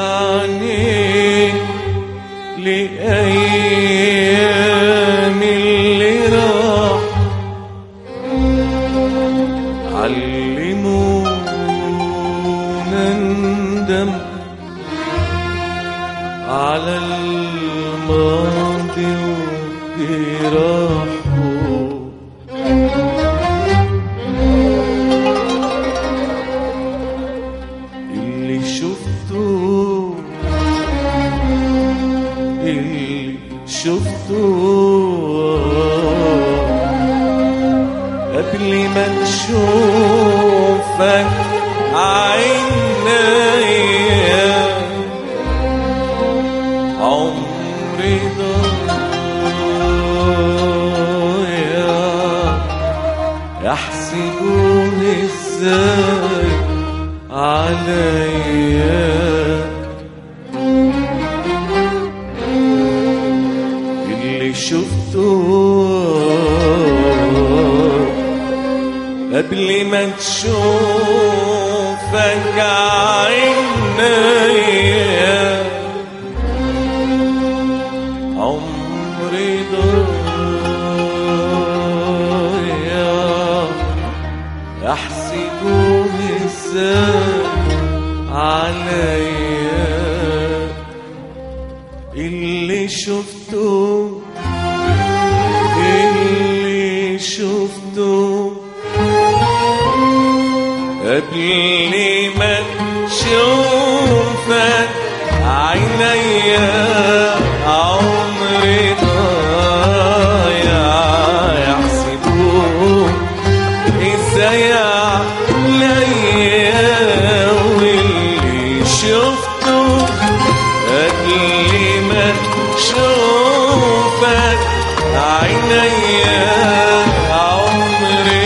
رجعني لأيام اللي راح علمونا ندم على الماضي وجراحه اللي شفته اللي شفته قبل ما تشوفك عينيا عمري ضايع يحسبون ازاي عليا اللي شفته قبل ما تشوفك عينيا عمري ضايع يحسبون ازاي عليا اللي شفته اللي شفته قبل ما تشوفك عينيا عمري ضايع يحسبوه ازاي عليا واللي شفته قبل ما تشوفك عينيا عمري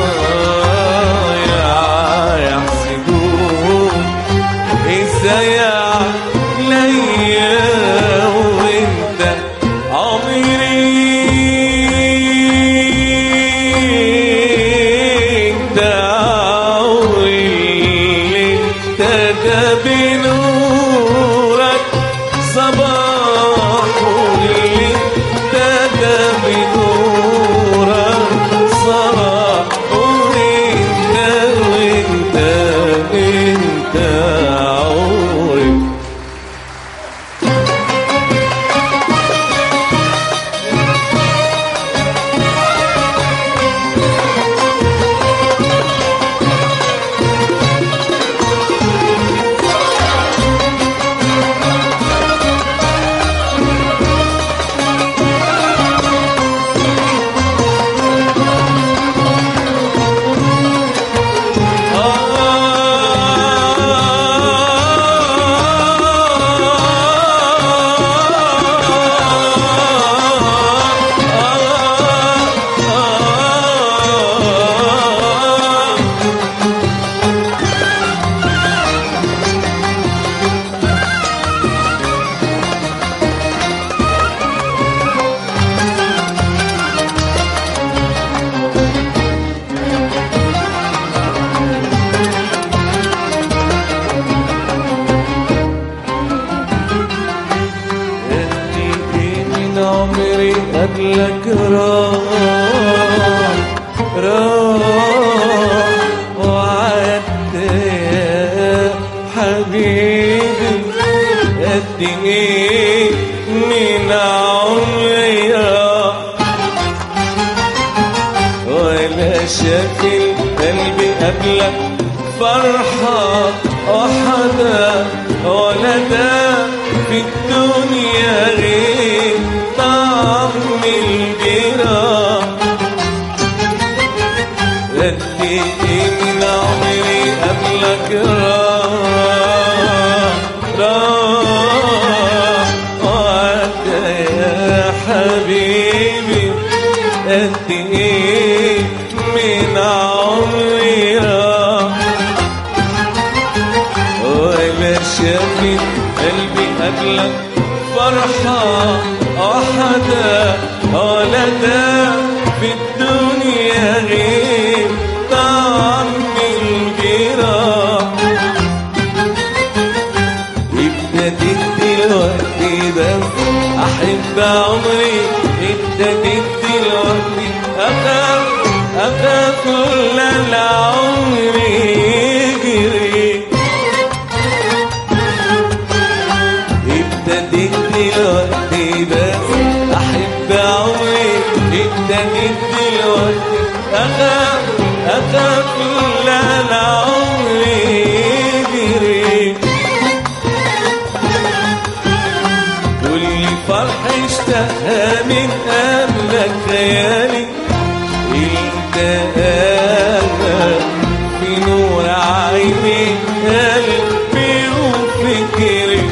ضايع يحسبوه ازاي عليا وانت عمري انت عمري اللي ابتدى بنورك صباح اللي ابتدى بنورك صباح وانت وانت انت عمري قدي ايه من عمري قبلك راح راح وعدت يا حبيبي قد ايه من عمري راح ولا شكل قلبي قبلك فرحة وحدا ولا ده في الدنيا غير طعم الجراح قد ايه من عمري قبلك راح راح وعدى يا حبيبي قد ايه من عمري راح ولا شافت قلبي قبلك فرحة أحدا ولا ده في الدنيا غير طعم الجراح ابتديت دلوقتي بس احب عمري ابتديت دلوقتي اخاف اخاف لا العمر يجري ابتديت دلوقتي بس احب عمري ابتديت دلوقتي اخاف اخاف لا العمر يجري كل فرح اشتهى من قبلك خيالي انت انا في نور عيني قلبي وفكري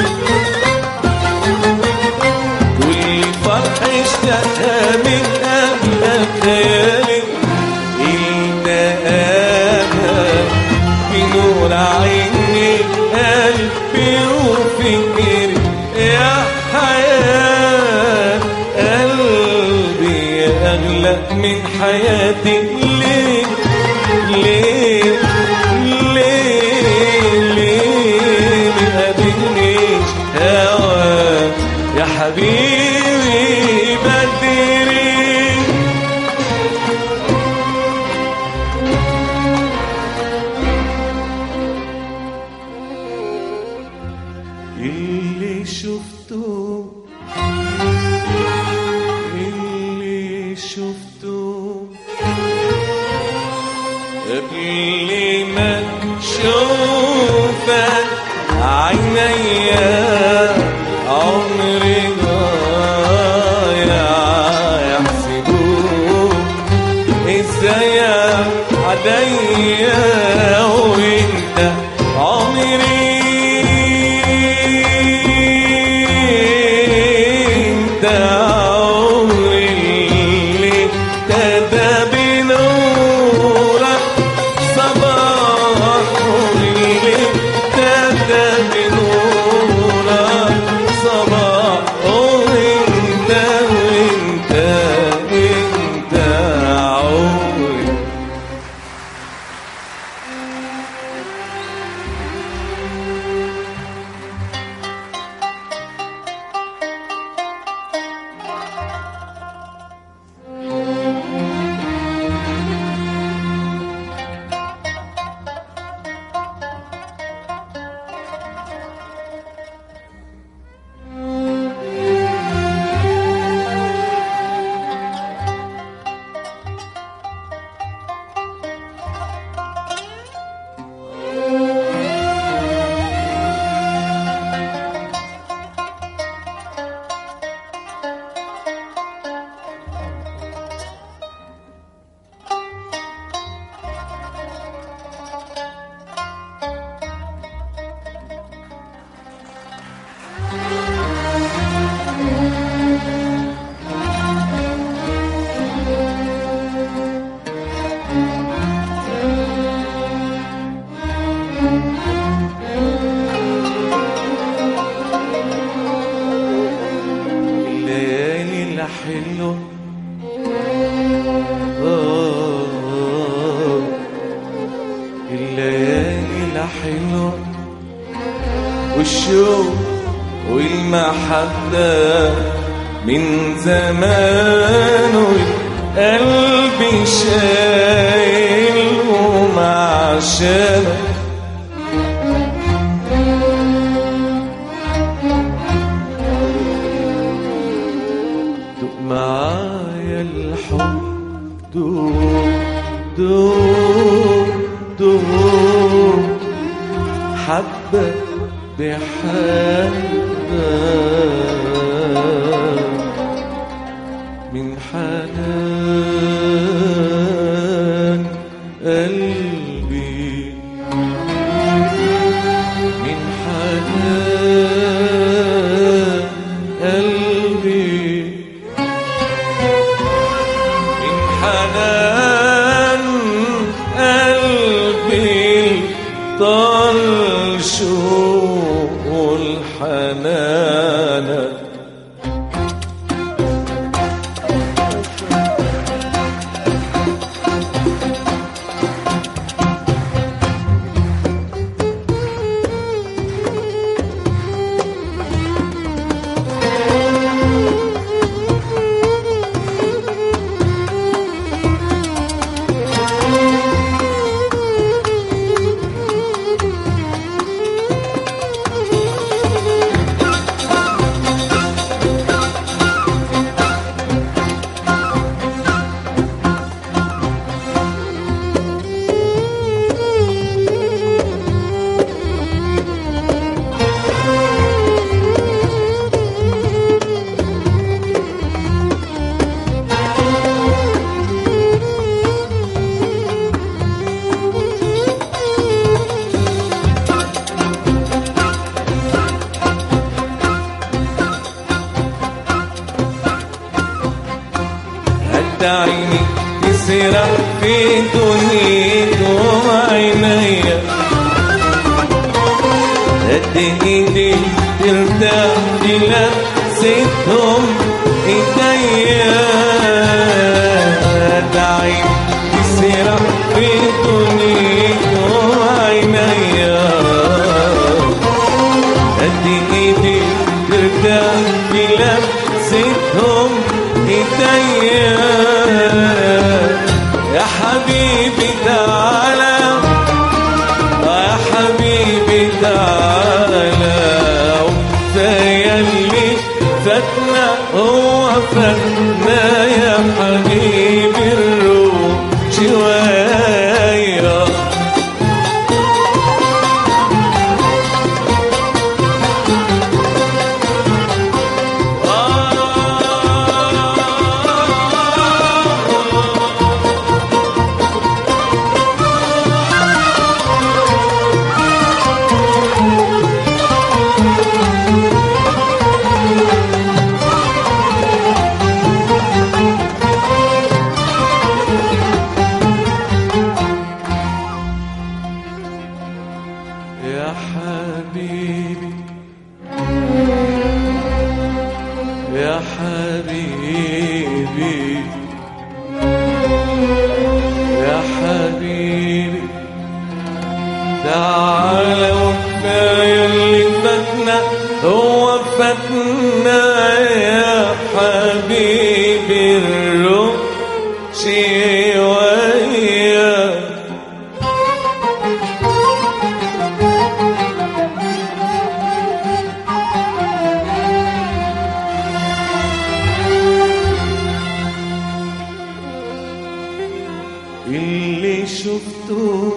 كل فرح اشتهى من قبلك خيالي انت انا في نور عيني قلبي وفكري يا حياة قلبي يا أغلى من حياتي ليه ليه ليه ليه ما قابلنيش هواك يا حبيبي بدري اللي شفته اللي شفته قبل ما تشوفك عينيا عمري ضايع يحسبوك ازاي عليا وانت عمري انت عمري اللي ابتدى بنورك صباح اللي ابتدى بنورك صباح وانت وانت انت عمري الليالي الحلوة آه، الليالي الحلوة والشوق والمحبة من زمان والقلب شايل ومعشانك دوق معايا الحب دوق دوق دوق حبة بحبة من حنان قلبي من حنان قلبي من حنان قلبي طال شوق الحنان تسرح في دنيتهم عينيا قد ايدي ترتاح لمستهم ايديا دعي تسرح في دنيتهم عينيا قد ايدي ترتاح بلمستهم ايديا يا حبيبي تعالى يا حبيبي تعالى وكفاية اللي فاتنا هو فاتنا يا حبيبي الروح شوية يا حبيبي يا حبيبي يا حبيبي تعال وكفاية اللي فاتنا هو فاتنا يا حبيبي الروح شوية اللي شفته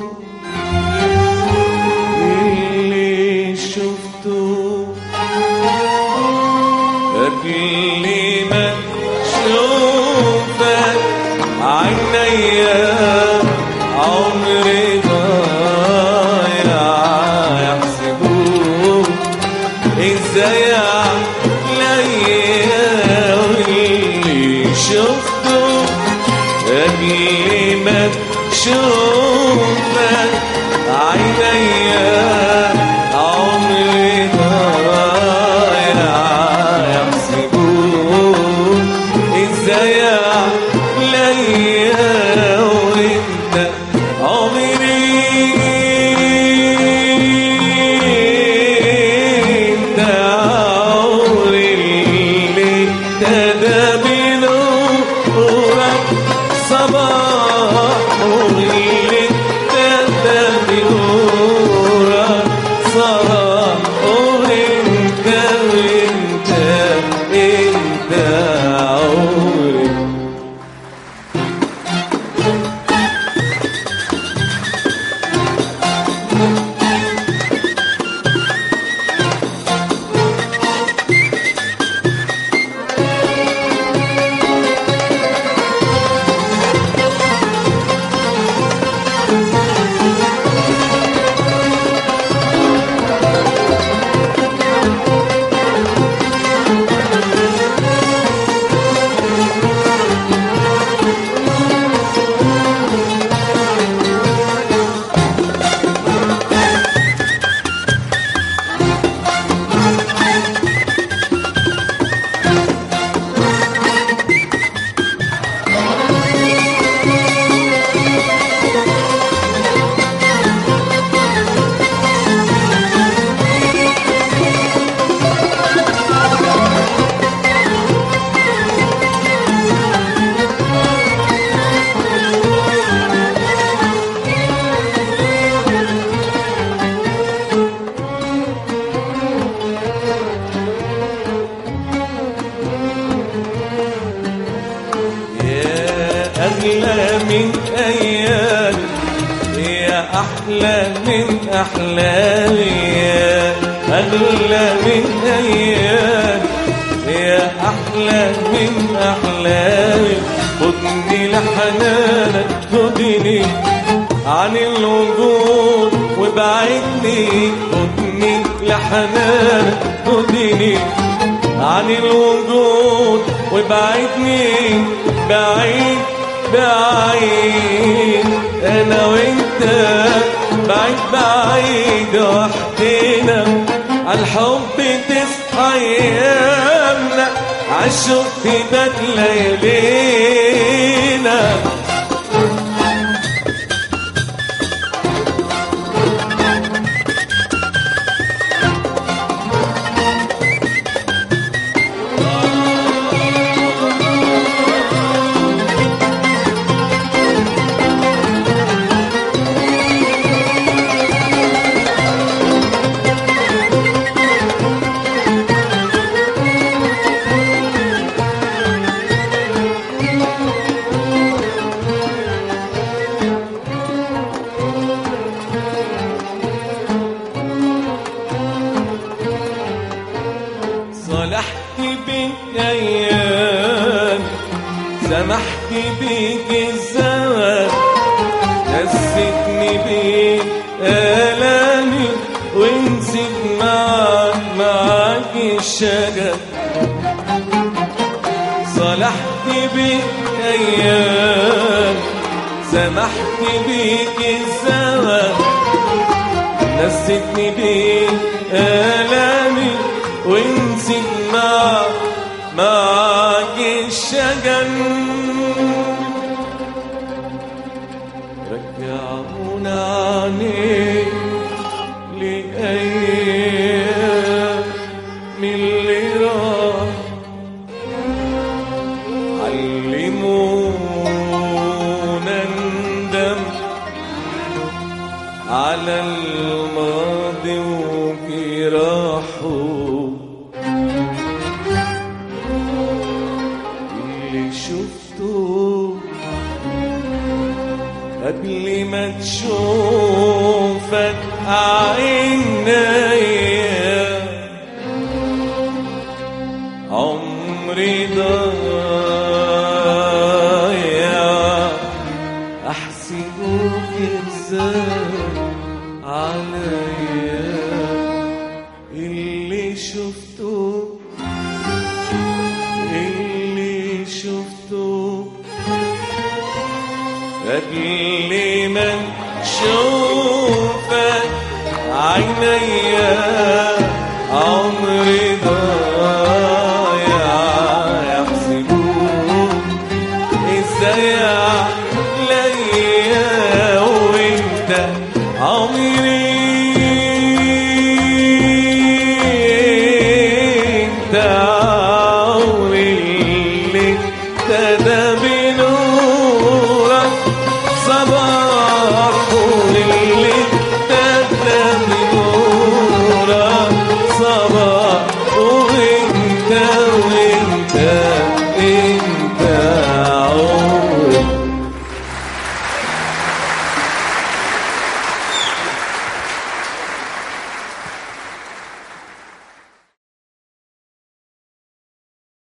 اللي شفته قبل ما شوفك عينيا عمري ضايع يحسبوه ازاي عليا واللي شفته قبل ما تشوفك عينيا عمري ضايع يحسبوه ازاي عليا وانت عمري انت عمري اللي ابتدى بنورك صباح اللي ابتدى بنورك صباح وانت وانت انت عمري يا أغلى من أيامي يا أحلى من أحلامي يا أغلى من أيامي يا أحلى من أحلامي خدني لحنانك خدني عن الوجود وبعدني خدني لحنانك خدني عن الوجود وبعدني بعيد بعيد انا وانت بعيد بعيد وحدنا عالحب تصحى ايامنا عالشوق تبات ليالينا صلحت بك ايام سمحت بك الزمان نسيتني بين الامي ونسيت معاك معاك الشجر صلحت بك ايام سمحت بك الزمان نسيتني بين آلامي ونسيت مع معاك الشجن رجعونا عنيك لأيام من اللي راح علمونا ندم على الماضي وجراحه اللي شفته قبل ما تشوفك عينيا عمري ضايع احسبه ازاي عليا اللي شفته اللي شفته قبل ما اشوفك عينيا عمري ضايع يحسبوه ازاي عليا وانت عمري انت عمري اللي ابتدى بنورك صباح اللي ابتدى بنورك صباح وانت